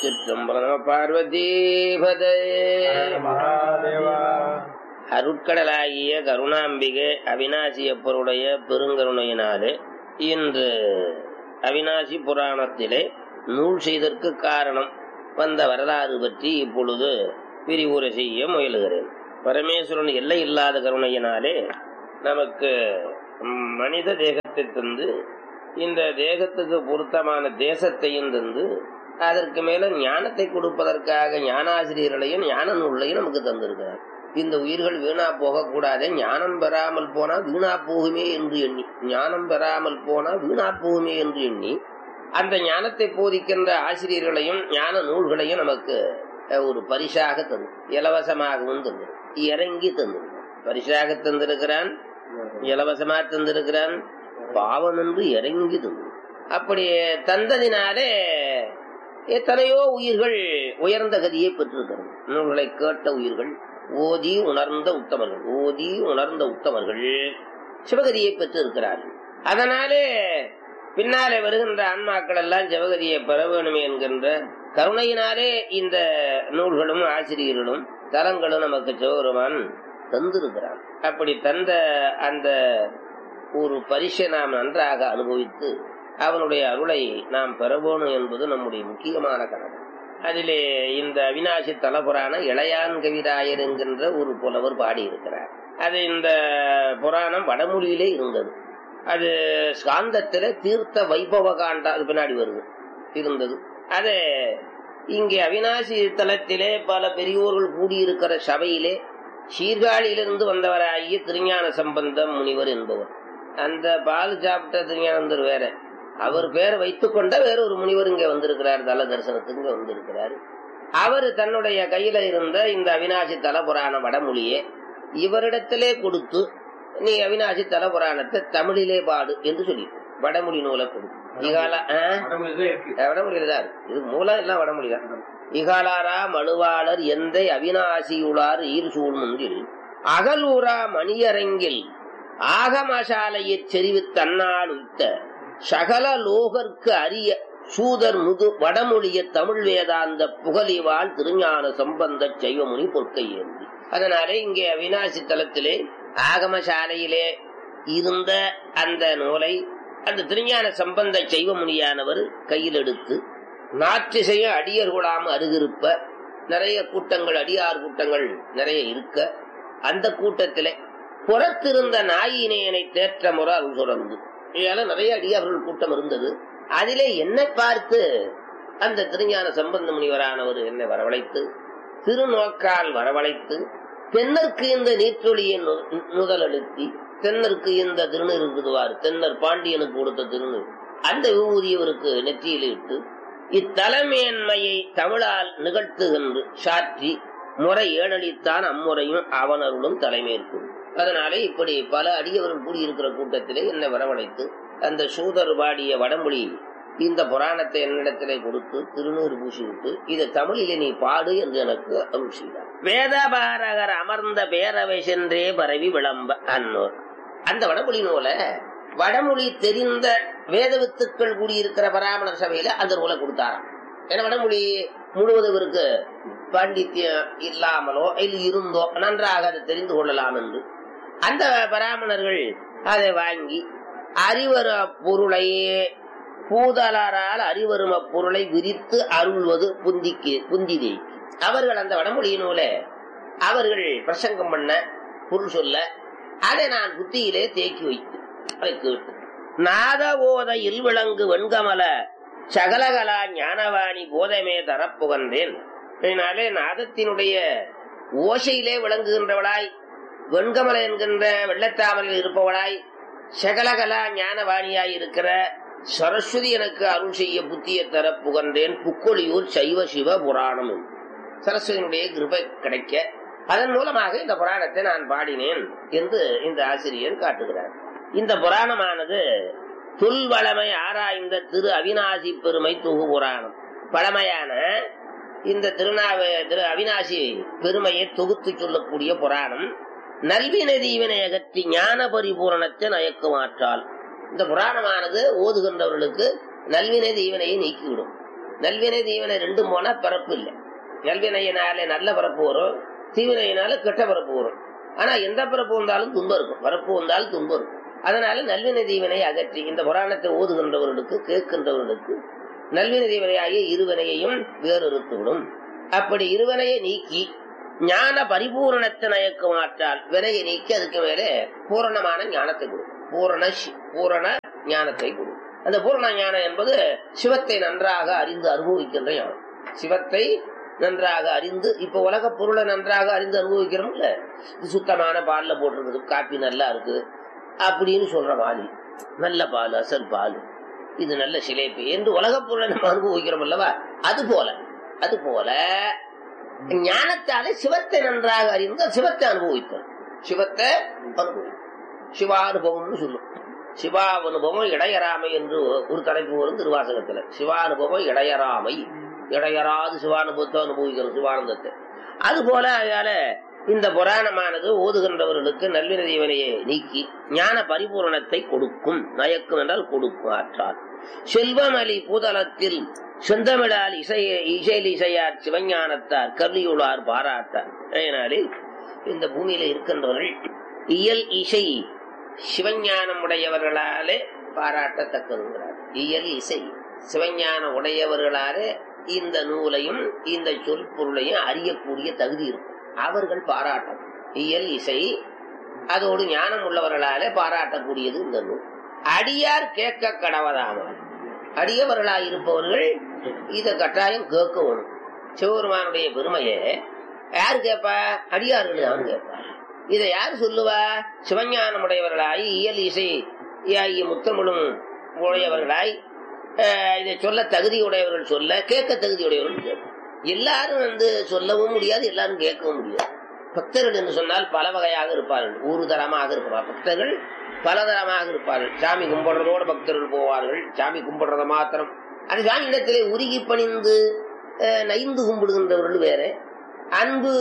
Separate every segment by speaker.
Speaker 1: திருச்சிற்றம்பலம் நம பார்வதீபதே
Speaker 2: மகாதேவா
Speaker 1: அருட்கடலாகிய கருணாம்பிகை அவிநாசியப்பருடைய பெருங்கருணையினாலே இன்று அவிநாசி புராணத்திலே நூல் செய்தற்கு காரணம் வந்த வரலாறு பற்றி இப்பொழுது விரிவுரை செய்ய முயலுகிறேன் பரமேஸ்வரன் எல்லை இல்லாத கருணையினாலே நமக்கு ம், மனித தேகத்தை தந்து இந்த தேகத்துக்கு பொருத்தமான தேசத்தையும் தந்து அதற்கு மேல ஞானத்தை கொடுப்பதற்காக ஞானாசிரியர்களையும் ஞான நூல்களையும் நமக்கு தந்திருக்கிறார் இந்த உயிர்கள் வீணா போகக்கூடாது ஞானம் பெறாமல் போனா வீணா போகுமே என்று எண்ணி ஞானம் பெறாமல் போனா வீணா போகுமே என்று எண்ணி அந்த ஞானத்தை போதிக்கின்ற ஆசிரியர்களையும் ஞான நூல்களையும் நமக்கு அஹ், ஒரு பரிசாக தந்து இலவசமாகவும் தந்து இறங்கி தந்து பரிசாக தந்திருக்கிறான் இலவசமா தந்திருக்கிறான் பாவம் என்று இறங்கி தந்து அப்படி தந்ததினாலே எத்தனையோ உயிர்கள் உயர்ந்த கதியை பெற்றிருக்கிறது நூல்களை கேட்ட உயிர்கள் ஓதி உணர்ந்த உத்தமர்கள் ஓதி உணர்ந்த உத்தமர்கள் சிவகதியை பெற்றிருக்கிறார்கள் அதனாலே பின்னாலே வருகின்ற ஆன்மாக்கள் எல்லாம் சிவகதியை பெற வேணுமே என்கின்ற கருணையினாலே இந்த நூல்களும் ஆசிரியர்களும் தலங்களும் நமக்கு சிவபெருமான் தந்திருக்கிறான் அப்படி தந்த அந்த ஒரு பரிசை நாம் நன்றாக அனுபவித்து அவனுடைய அருளை நாம் பெறவேணும் என்பது நம்முடைய முக்கியமான கடமை அதிலே இந்த அவினாசி தலபுராண இளையான் கவிராயர் என்கின்ற ஒரு புலவர் பாடியிருக்கிறார் அது இந்த புராணம் வடமொழியிலே இருந்தது அது ஸ்காந்தத்தில தீர்த்த வைபவ காண்டா அது பின்னாடி வருது இருந்தது அது இங்கே அவினாசி தலத்திலே பல பெரியோர்கள் கூடியிருக்கிற சபையிலே சீர்காழியிலிருந்து வந்தவராகிய திருஞான சம்பந்தம் முனிவர் என்பவர் அந்த பால் சாப்பிட்ட திருஞானந்தர் வேற அவர் பேர் வைத்துக்கொண்ட வேற ஒரு முனிவர் இங்க வந்திருக்கிறார் தல தரிசனத்துக்கு இங்க வந்திருக்கிறார் அவர் தன்னுடைய கையில இருந்த இந்த அவினாசி தல புராண வடமொழியை இவரிடத்திலே கொடுத்து நீ அவினாசி தல புராணத்தை தமிழிலே பாடு என்று சொல்லி வடமொழி நூலை கொடு இகால ஆ?
Speaker 2: வடமொழிதான் இருக்கு
Speaker 1: வடமொழியில தான் இருக்கு. இது மூலம் எல்லாம் வடமொழி தான் இகாலாரா மனுவாளர் எந்தை அவினாசியுளார் ஈர் சூழ்முன்றில் அகலூரா மணியரங்கில் ஆகமசாலையைச் செறிவு தன்னால் உய்த்த சகல லோகர்க்கு அரிய சூதர் முது வடமொழிய தமிழ் வேதாந்த புகழிவாள் திருஞான சம்பந்த செய்வமுனி பொற்கை ஏந்தி அதனாலே இங்கே அவினாசி தலத்திலே ஆகமசாலையிலே இருந்த அந்த நூலை அந்த திருஞான சம்பந்த செய்வமுனியானவர் கையில் எடுத்து நாற்றிசைய அடியர் கூடாம அருகிருப்ப நிறைய கூட்டங்கள் அடியார் கூட்டங்கள் நிறைய இருக்க அந்த கூட்டத்திலே புறத்திருந்த நாயினேனை தேற்ற முறை அருள் சுரந்து இதனால நிறைய அடியார்கள் கூட்டம் இருந்தது அதிலே என்னை பார்த்து அந்த திருஞான சம்பந்த முனிவரானவர் என்னை வரவழைத்து திருநோக்கால் வரவழைத்து தென்னற்கு இந்த நீற்றொழியை நு- நுதலெழுத்தி தென்னருக்கு இந்த திருநீர் இருக்குதுவார் தென்னர் பாண்டியனுக்கு கொடுத்த திருநீர் அந்த விபூதியவருக்கு நெற்றியில் இட்டு இத்தலைமையன்மையை தமிழால் நிகழ்த்துகின்ற சாற்றி முறை ஏழளித்தான் அம்முறையும் அவனருளும் தலைமேற்கும் அதனாலே இப்படி பல அடியவர்கள் கூடியிருக்கிற கூட்டத்திலே என்னை வரவழைத்து அந்த சூதர் பாடிய வடமொழி இந்த புராணத்தை என்னிடத்திலே கொடுத்து திருநூறு பூசி விட்டு இதை தமிழிலே நீ பாடு என்று எனக்கு அருள் செய்தார் வேதபாரகர் அமர்ந்த பேரவை சென்றே பரவி விளம்ப அன்னோர் அந்த வடமொழி நூலை வடமொழி தெரிந்த வேத வித்துக்கள் கூடியிருக்கிற பராமணர் சபையில அந்த நூலை கொடுத்தாராம் ஏன்னா வடமொழி முழுவதும் இவருக்கு பாண்டித்யம் இல்லாமலோ இல்லை இருந்தோ நன்றாக அதை தெரிந்து கொள்ளலாம் என்று அந்த பராமணர்கள் அதை வாங்கி அறிவர பொருளையே பூதலாரால் அறிவரும் அப்பொருளை விரித்து அருள்வது புந்திக்கு புந்திதே அவர்கள் அந்த வடமொழி நூலை அவர்கள் பிரசங்கம் பண்ண பொருள் சொல்ல அதை நான் புத்தியிலே தேக்கி வைத்து அதை கேட்டு நாத ஓதையில் விளங்கு வெண்கமல சகலகலா ஞானவாணி போதமே தரப்புகந்தேன் இதனாலே நாதத்தினுடைய ஓசையிலே விளங்குகின்றவளாய் வெண்கமல என்கின்ற வெள்ளத்தாமரையில் இருப்பவளாய் சகலகலா ஞானவாணியாய் இருக்கிற சரஸ்வதி எனக்கு அருள் செய்ய புத்திய தர புகன்றேன் புக்கொழியூர் சைவ சிவ புராணம் என்று. சரஸ்வதியினுடைய கிருபை கிடைக்க அதன் மூலமாக இந்த புராணத்தை நான் பாடினேன் என்று இந்த ஆசிரியர் காட்டுகிறார் இந்த புராணமானது தொல்வளமை ஆராய்ந்த திரு அவிநாசி பெருமை தொகு புராணம் பழமையான இந்த திருநாவ திரு அவிநாசி பெருமையை தொகுத்து சொல்லக்கூடிய புராணம் நல்வினை தீவினை அகற்றி ஞான பரிபூரணத்தை நயக்குமாற்றால் இந்த புராணமானது ஓதுகின்றவர்களுக்கு நல்வினை தீவினையை நீக்கிவிடும் நல்வினை தீவினை ரெண்டும் போனா பிறப்பு இல்லை நல்வினையினாலே நல்ல பிறப்பு வரும் தீவினையினால கெட்ட பிறப்பு வரும் ஆனா எந்த பிறப்பு வந்தாலும் துன்பம் இருக்கும் பிறப்பு வந்தாலும் துன்பம் இருக்கும் அதனால நல்வினை தீவினை அகற்றி இந்த புராணத்தை ஓதுகின்றவர்களுக்கு கேட்கின்றவர்களுக்கு நல்வினை தீவினையாகிய இருவினையையும் வேறொருத்துவிடும் அப்படி இருவனையை நீக்கி ஞான பரிபூரணத்தை நயக்கு மாற்றால் வினையை நீக்கி அதுக்கு மேலே பூரணமான ஞானத்தை கொடுக்கும் பூரண சி- பூரண ஞானத்தை கொடுக்கும் அந்த பூரண ஞானம் என்பது சிவத்தை நன்றாக அறிந்து அனுபவிக்கின்ற ஞானம் சிவத்தை நன்றாக அறிந்து இப்ப உலக பொருளை நன்றாக அறிந்து அனுபவிக்கிறோம்ல இது சுத்தமான பால்ல போட்டிருக்குது காப்பி நல்லா இருக்கு அப்படின்னு சொல்ற மாதிரி நல்ல பால் அசல் பால் இது நல்ல சிலேபி என்று உலக பொருளை நம்ம அனுபவிக்கிறோம் அல்லவா அது போல அது போல ஞானத்தாலே சிவத்தை நன்றாக அறிந்து சிவத்தை அனுபவித்தோம் சிவத்தை அனுபவித்தோம் சிவானுபவம்னு சொல்லும் சிவானுபவம் இடையறாமை என்று ஒரு தலைப்பு வரும் திருவாசகத்துல சிவானுபவம் இடையறாமை இடையறாது சிவானுபவத்தை அனுபவிக்கிறோம் சிவானந்தத்தை அது போல அதனால இந்த புராணமானது ஓதுகின்றவர்களுக்கு நல்வின தீவனையை நீக்கி ஞான பரிபூரணத்தை கொடுக்கும் நயக்கும் என்றால் கொடுக்கும் ஆற்றால் செல்வமலி பூதலத்தில் செந்தமிழால் இசை இசையில் இசையார் சிவஞானத்தார் கருளியுளார் பாராட்டார் அதனாலே இந்த பூமியில இருக்கின்றவர்கள் இயல் இசை சிவஞானம் உடையவர்களாலே பாராட்டத்தக்கதுங்கிறார் இயல் இசை சிவஞானம் உடையவர்களாலே இந்த நூலையும் இந்த சொல் பொருளையும் அறியக்கூடிய தகுதி இருக்கும் அவர்கள் பாராட்டம் இயல் இசை அதோடு ஞானம் உள்ளவர்களாலே பாராட்டக்கூடியது இந்த நூல் அடியார் கேட்க கடவதாமல் அடியவர்களாய் இருப்பவர்கள் இத கட்டாயம் கேட்க வேணும் சிவபெருமானுடைய பெருமையை யாரு கேட்பா அடியார்கள் தான் கேட்பா இதை யார் சொல்லுவா சிவஞானம் உடையவர்களாய் இயல் இசை ஆகிய முத்தமிழும் உடையவர்களாய் அஹ், இதை சொல்ல தகுதி உடையவர்கள் சொல்ல கேட்க தகுதி உடையவர்கள் கேட்பா எல்லாரும் வந்து சொல்லவும் முடியாது எல்லாரும் கேட்கவும் முடியாது பக்தர்கள் என்று சொன்னால் பல வகையாக இருப்பார்கள் ஒரு தரமாக இருப்பார் பக்தர்கள் பல தரமாக இருப்பார்கள் சாமி கும்பிடுறதோட பக்தர்கள் போவார்கள் சாமி கும்பிடுறத மாத்திரம் அது சாமி இடத்திலே உருகி பணிந்து அஹ், நைந்து கும்பிடுகின்றவர்கள் வேற அன்பு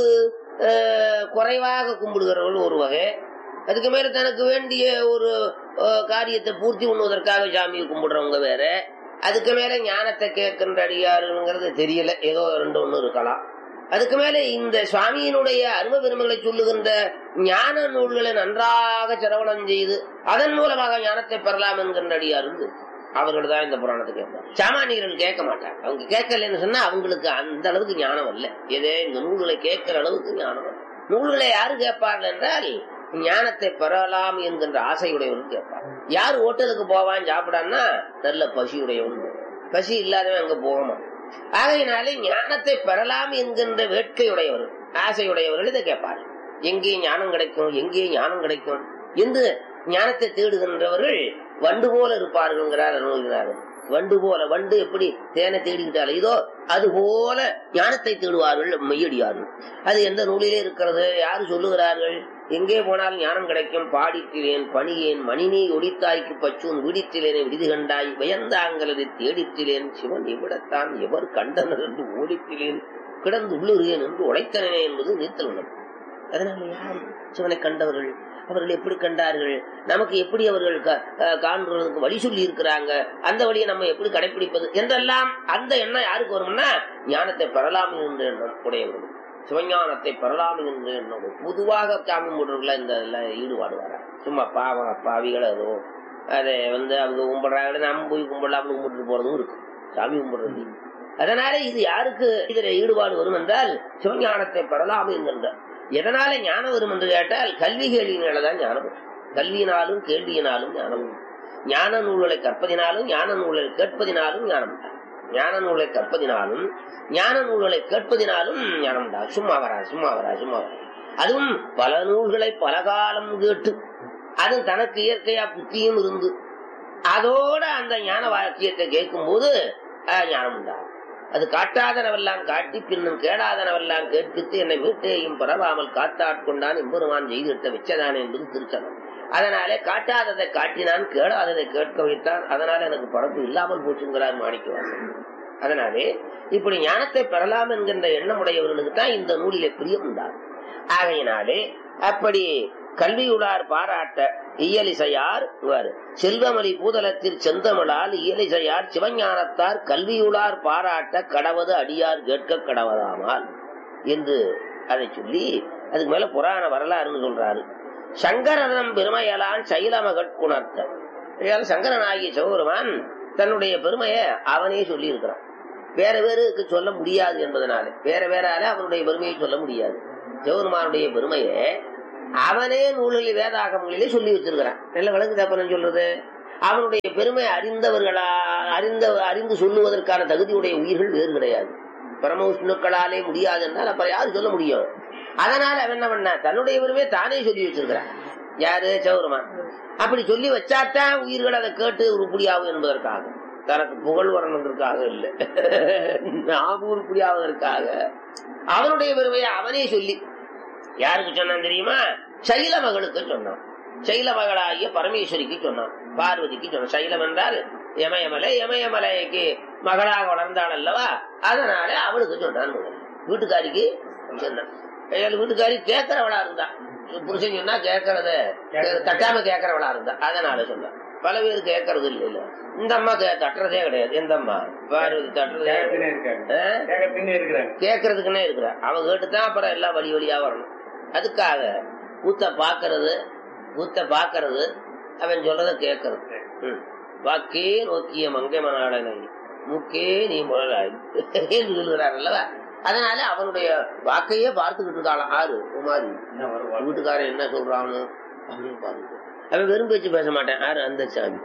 Speaker 1: அஹ், குறைவாக கும்பிடுகிறவர்கள் ஒரு வகை அதுக்கு மேல தனக்கு வேண்டிய ஒரு அஹ், காரியத்தை பூர்த்தி பண்ணுவதற்காக சாமியை கும்பிடுறவங்க வேற அதுக்கு மேல ஞானத்தை கேட்கின்ற அடியாருங்கிறது தெரியல ஏதோ ரெண்டு ஒண்ணு இருக்கலாம் அதுக்கு மேல இந்த சுவாமியினுடைய அரும பெருமைகளை சொல்லுகின்ற ஞான நூல்களை நன்றாக சிரவணம் செய்து அதன் மூலமாக ஞானத்தை பெறலாம் என்கின்ற அடியாருந்து அவர்கள் தான் இந்த புராணத்தை கேட்பார் சாமானியர்கள் கேட்க மாட்டாங்க அவங்க கேட்கலன்னு சொன்னா அவங்களுக்கு அந்த அளவுக்கு ஞானம் அல்ல எதே இந்த நூல்களை கேட்கிற அளவுக்கு ஞானம் அல்ல நூல்களை யாரு கேட்பார்கள் என்றால் ஞானத்தை பெறலாம் என்கின்ற ஆசையுடையவர்கள் கேட்பார் யார் ஹோட்டலுக்கு போவான் சாப்பிடான்னா நல்ல பசியுடையவன் பசி இல்லாதவன் அங்க போக மாட்டான் ஆகையினாலே ஞானத்தை பெறலாம் என்கின்ற வேட்கையுடையவர்கள் ஆசையுடையவர்கள் இதை கேட்பார்கள் எங்கே ஞானம் கிடைக்கும் எங்கே ஞானம் கிடைக்கும் என்று ஞானத்தை தேடுகின்றவர்கள் வண்டு போல இருப்பார்கள்ங்கிறார் அனுபவிக்கிறார்கள் வண்டு போல வண்டு எப்படி தேனை தேடிக்கிட்டாலும் இதோ அது போல ஞானத்தை தேடுவார்கள் மெய்யடியார்கள் அது எந்த நூலிலே இருக்கிறது யாரு சொல்லுகிறார்கள் எங்கே போனாலும் ஞானம் கிடைக்கும் பாடித்திலேன் பணியேன் மணினே ஒடித்தாய்க்கு பச்சூன் விடித்திலேனே விடுதி கண்டாய் பயந்தாங்களது தேடித்திலேன் சிவன் எவ்விடத்தான் எவர் கண்டனர் என்று ஓடித்திலேன் கிடந்து உள்ளுறேன் என்று உழைத்தனே என்பது நீத்தல் உள்ளது அதனால யார் சிவனை கண்டவர்கள் அவர்கள் எப்படி கண்டார்கள் நமக்கு எப்படி அவர்கள் க- அஹ் காண்கிறதுக்கு வழி சொல்லி இருக்கிறாங்க அந்த வழியை நம்ம எப்படி கடைபிடிப்பது என்றெல்லாம் அந்த எண்ணம் யாருக்கு வரும்னா ஞானத்தை பெறலாம் என்ற எண்ணம் உடையவர்கள் சிவஞானத்தை பெறலாம் என்ற எண்ணம் பொதுவாக சாமி கும்பிடுறவங்கள இந்த இதெல்லாம் ஈடுபாடு வர சும்மா பாவ பாவிகள் அதோ அதை வந்து அவங்க கும்பிடுறாங்க நம்ம போய் கும்பிடலாம் கும்பிட்டு போறதும் இருக்கு சாமி கும்பிடுறது அதனால இது யாருக்கு இதுல ஈடுபாடு வரும் என்றால் சிவஞானத்தை பெறலாம் என்கின்ற எதனால ஞானம் வரும் என்று கேட்டால் கல்வி கேள்வியினாலதான் ஞானம் வரும் கல்வியினாலும் கேள்வியினாலும் ஞானம் வரும் ஞான நூல்களை கற்பதினாலும் ஞான நூல்களை கேட்பதினாலும் ஞானம் உண்டாகும் ஞான நூலை கற்பதினாலும் ஞான நூல்களை கேட்பதினாலும் ஞானம் உண்டாகும் சும்மா வரா சும்மா வரா சும்மா வரா அதுவும் பல நூல்களை பல காலம் கேட்டு அது தனக்கு இயற்கையா புத்தியும் இருந்து அதோட அந்த ஞான வாக்கியத்தை கேட்கும் போது ஞானம் உண்டாகும் அது காட்டாதனவெல்லாம் காட்டி பின்னும் கேடாதனவெல்லாம் கேட்பித்து என்னை மீட்டேயும் பரவாமல் காத்தாட்கொண்டான் எம்பெருமான் செய்திட்ட வெச்சதானே என்பது திருச்சனம் அதனாலே காட்டாததை காட்டினான் கேடாததை கேட்க வைத்தான் அதனால எனக்கு பரப்பு இல்லாமல் போச்சுங்கிறார் மாணிக்கவாசன் அதனாலே இப்படி ஞானத்தை பெறலாம் என்கின்ற எண்ணம் உடையவர்களுக்கு தான் இந்த நூலிலே பிரியம் உண்டாகும் ஆகையினாலே அப்படி கல்வியுளார் பாராட்ட இயலிசையார் இவர் செல்வமலி பூதலத்தில் செந்தமிழால் இயலிசையார் சிவஞானத்தார் கல்வியுளார் பாராட்ட கடவது அடியார் கேட்க கடவதாமால் என்று அதை சொல்லி அதுக்கு மேல புராண வரலாறுன்னு சொல்றாரு சங்கரனம் பெருமையலான் சைலமகட்குணர்த்த சங்கரனாகிய சிவபெருமான் தன்னுடைய பெருமையை அவனே சொல்லி இருக்கிறான் வேற பேருக்கு சொல்ல முடியாது என்பதனால வேற வேறால அவனுடைய பெருமையை சொல்ல முடியாது சிவபெருமானுடைய பெருமையை அவனே நூலில் வேதாகமங்களிலே சொல்லி வச்சிருக்கிறான் நல்ல விளங்குதா அப்ப நான் சொல்றது அவனுடைய பெருமை அறிந்தவர்களா அறிந்த அறிந்து சொல்லுவதற்கான தகுதியுடைய உயிர்கள் வேறு கிடையாது பரமவிஷ்ணுக்களாலே முடியாது என்றால் அப்புறம் யாரு சொல்ல முடியும் அதனால அவன் என்ன பண்ண தன்னுடைய பெருமையை தானே சொல்லி வச்சிருக்கிறான் யாரு சௌரமான் அப்படி சொல்லி வச்சாதான் உயிர்கள் அதை கேட்டு உருப்படியாகும் என்பதற்காக தனக்கு புகழ் வரணுன்றதுக்காக இல்ல நாம் உருப்படியாவதற்காக அவனுடைய பெருமையை அவனே சொல்லி யாருக்கு சொன்னான் தெரியுமா சைல மகளுக்கு சொன்னான் சைல மகளாகிய பரமேஸ்வரிக்கு சொன்னான் பார்வதிக்கு சொன்னான் சைலம் என்றால் யமயமலை யமயமலைக்கு மகளாக வளர்ந்தாள் அல்லவா அதனால அவளுக்கு சொன்னான் முதல்ல. வீட்டுக்காரிக்கு சொன்னான் ஏழு வீட்டுக்காரி கேட்கறவளா இருந்தா புருஷன் சொன்னா கேட்கறத தட்டாம கேட்கறவளா இருந்தா அதனால சொன்னான் பல பேர் கேட்கறது இல்ல இல்ல இந்த அம்மா கே- தட்டுறதே கிடையாது எந்த அம்மா பார்வதி தட்டுறதே
Speaker 2: கேட்கறதுனே
Speaker 1: கிடையாது.
Speaker 2: இருக்காங்க
Speaker 1: ஆ?
Speaker 2: கேட்கறதுனே இருக்கிறாங்க
Speaker 1: கேட்கறதுக்குன்னே இருக்கிற அவன் கேட்டுதான் அப்புறம் எல்லாம் வழி வழியா வரணும் அதுக்காக கூத்த பாக்குறது கூத்த பாக்குறது அவன் சொல்றத கேட்கறது ம். வாக்கே நோக்கிய மங்கை மனாடனை மூக்கே நீ முழலாய் என்று சொல்கிறார் அல்லவா அதனால அவனுடைய வாக்கையே பார்த்துக்கிட்டு இருக்காளாம் ஆறு உமாரி
Speaker 2: இன்னும் வருவாங்க.
Speaker 1: வீட்டுக்காரன் என்ன சொல்றானோ அப்படின்னு பாருங்க அவன் வெறும் பேச்சு பேச மாட்டேன் ஆறு அந்த சாமி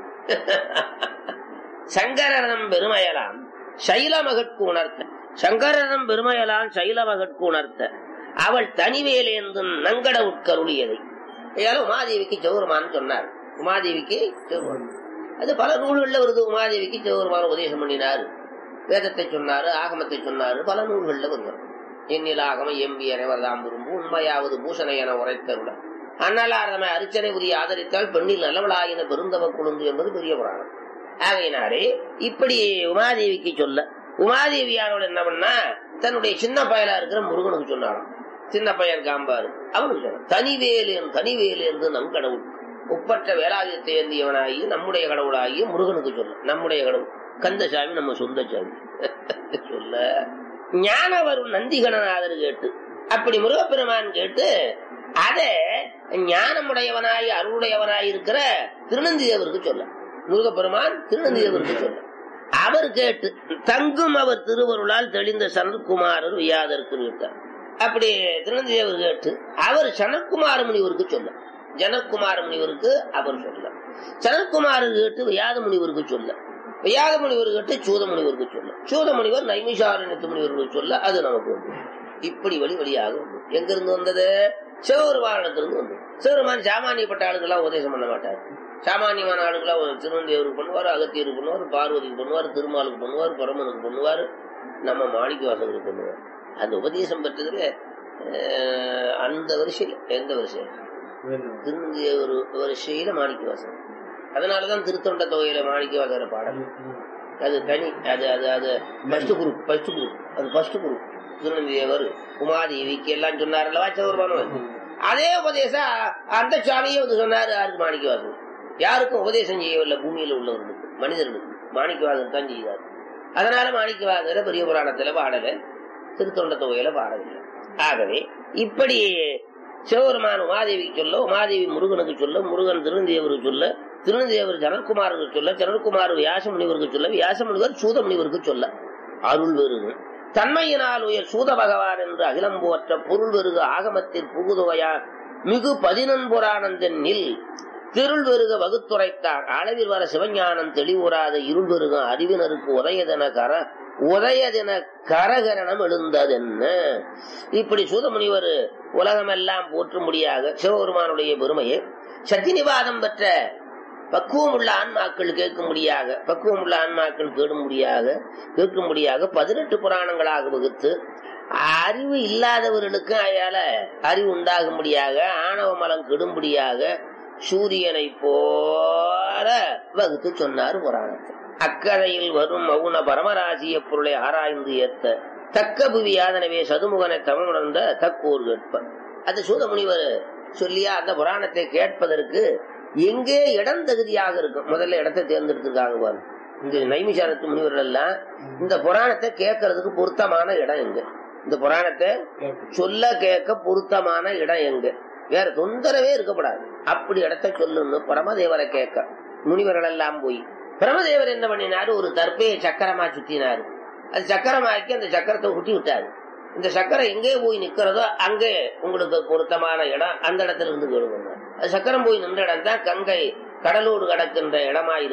Speaker 1: சங்கரனம் பெருமையலாம் சைலமகட்கு உணர்த்த சங்கரனம் பெருமையலாம் சைலமகட்கு உணர்த்த அவள் தனிவேலேந்து நங்கட உட்கருளியதை ஏதாவது உமாதேவிக்கு சௌரமான்னு சொன்னார் உமாதேவிக்கு சௌரமான் அது பல நூல்கள்ல வருது உமாதேவிக்கு சிவபெருமான் உபதேசம் பண்ணினார் வேதத்தை சொன்னாரு ஆகமத்தை சொன்னாரு பல நூல்கள்ல வருவார் எண்ணில் ஆகம எம்பி என வரதாம் விரும்பு உண்மையாவது பூசணை என உரைத்தருடன் அண்ணலாரதமை அரிச்சனை உரிய ஆதரித்தால் பெண்ணில் நல்லவளாயின பெருந்தவ குழுந்து என்பது பெரிய புராணம் ஆகையினாலே இப்படி உமாதேவிக்கு சொல்ல உமாதேவியானோட என்ன பண்ணா தன்னுடைய சின்ன பயலா இருக்கிற முருகனுக்கு சொன்னாலும் சின்ன பையன் காம்பாரு அவனுக்கு சொன்ன தனிவேலு தனிவேலு என்று நம் கடவுள் ஒப்பற்ற வேலாயுதத்தை ஏந்தியவனாகி நம்முடைய கடவுளாகி முருகனுக்கு சொல்ல நம்முடைய கடவுள் கந்தசாமி நம்ம சொந்த சாமி சொல்ல ஞான வரும் நந்திகணநாதர் கேட்டு அப்படி முருகப்பெருமான் கேட்டு அத ஞானமுடையவனாய் அருளுடையவனாய் இருக்கிற திருநந்தி தேவருக்கு சொல்ல முருகப்பெருமான் திருநந்தி தேவருக்கு சொல்ல அவர் கேட்டு தங்கும் அவர் திருவருளால் தெளிந்த சனத்குமாரர் வியாதருக்கு விட்டார் அப்படி திருநந்தி தேவர் கேட்டு அவர் சனத்குமார முனிவருக்கு சொல்ல ஜனகுமார முனிவருக்கு அவர் சொல்ல சனத்குமார் கேட்டு வியாத முனிவருக்கு சொல்ல வியாத முனிவர் கேட்டு சூத முனிவருக்கு சொல்ல சூத முனிவர் நைமிஷாரண்யத்து முனிவருக்கு சொல்ல அது நமக்கு வந்து இப்படி வழி வழியாக வந்து எங்க இருந்து வந்தது சிவபெருமானிடத்திலிருந்து வந்து சிவபெருமான் சாமானியப்பட்ட ஆளுக்கெல்லாம் உபதேசம் பண்ண மாட்டார் சாமானியமான ஆளுக்கெல்லாம் திருவந்தியவருக்கு பண்ணுவார் அகத்தியருக்கு பண்ணுவார் பார்வதிக்கு பண்ணுவார் திருமாலுக்கு பண்ணுவார் பரமனுக்கு பண்ணுவார் நம்ம மாணிக்க வாசகருக்கு பண்ணுவார் அந்த உபதேசம் பெற்றதுல அஹ், அந்த வரிசையில் எந்த வரிசையில் திருநந்திய ஒரு வரிசையில மாணிக்க வாசகர் அதனாலதான் திருத்தொண்ட தொகையில மாணிக்க வாசகர் பாடல் அது தனி அது அது அது ஃபர்ஸ்ட் குரூப் ஃபர்ஸ்ட் குரூப் அது ஃபர்ஸ்ட் குரூப் திருநந்தியவர் உமாதேவிக்கு எல்லாம் சொன்னார் அல்லவா சௌரபானவன் அதே உபதேசம் அந்த சுவாமியே வந்து சொன்னாரு யாருக்கு மாணிக்கவாசன் யாருக்கும் உபதேசம் செய்யவில்லை பூமியில உள்ளவர்களுக்கு மனிதர்களுக்கு மாணிக்கவாசன் தான் செய்தார் அதனால மாணிக்கவாசர பெரிய புராணத்துல பாடல திருத்தொண்ட தொகையில பாடவில்லை ஆகவே இப்படி சிவபெருமான் உமாதேவிக்கு சொல்ல உமாதேவி முருகனுக்கு சொல்ல முருகன் திருநந்தியவருக்கு சொல்ல திருநந்தியவர் ஜனகுமாருக்கு சொல்ல ஜனகுமார் வியாச முனிவருக்கு சொல்ல வியாச முனிவர் சூத முனிவருக்கு சொல்ல அருள் பெருகும் தன்மையினால் உயர் சூத பகவான் என்று அகிலம் போற்ற பொருள் வெறுக ஆகமத்தில் புகுதுவையா மிகு பதினன்புரானந்தன் நில் திருள் வெறுக வகுத்துரைத்தான் அளவில் வர சிவஞானம் தெளிவுறாத இருள் வெறுக அறிவினருக்கு உதயதன கர உதயதின கரகரணம் எழுந்ததென்ன இப்படி சூதமுனிவர் உலகமெல்லாம் போற்றும்படியாக சிவபெருமானுடைய பெருமையை சக்தி நிவாதம் பெற்ற பக்குவம் உள்ள ஆன்மாக்கள் கேட்கும்படியாக பக்குவம் உள்ள ஆன்மாக்கள் கேடும்படியாக கேட்கும்படியாக பதினெட்டு புராணங்களாக வகுத்து அறிவு இல்லாதவர்களுக்கு அயால அறிவு உண்டாகும்படியாக ஆணவ மலம் கெடும்படியாக சூரியனை போல வகுத்து சொன்னார் புராணத்தை அக்கதையில் வரும் மௌன பரமராசிய பொருளை ஆராய்ந்து ஏத்த தக்க புவி யாதனவே சதுமுகனை தமிழ் உணர்ந்த தக்கோர் கேட்ப அது சூத முனிவர் சொல்லியா அந்த புராணத்தை கேட்பதற்கு எங்கே இடம் தகுதியாக இருக்கும் முதல்ல இடத்தை தேர்ந்தெடுத்திருக்காங்க பாரு இந்த நைமிசாரத்து முனிவர்கள் எல்லாம் இந்த புராணத்தை கேட்கறதுக்கு பொருத்தமான இடம் எங்க இந்த புராணத்தை சொல்ல கேட்க பொருத்தமான இடம் எங்க வேற தொந்தரவே இருக்கப்படாது அப்படி இடத்த சொல்லணும்னு பரமதேவரை கேட்க முனிவர்கள் எல்லாம் போய் பிரமதேவர் என்ன பண்ணினாரு ஒரு தற்பையை சக்கரமா சுத்தினாரு அது சக்கரமாக்கி அந்த சக்கரத்தை ஊட்டி விட்டாரு இந்த சக்கரம் எங்கே போய் நிக்கிறதோ அங்கே உங்களுக்கு பொருத்தமான இடம் அந்த இடத்துல இருந்து கேளுங்க அது சக்கரம் போய் நின்ற இடம் தான் கங்கை கடலோடு கடக்கின்ற இடமா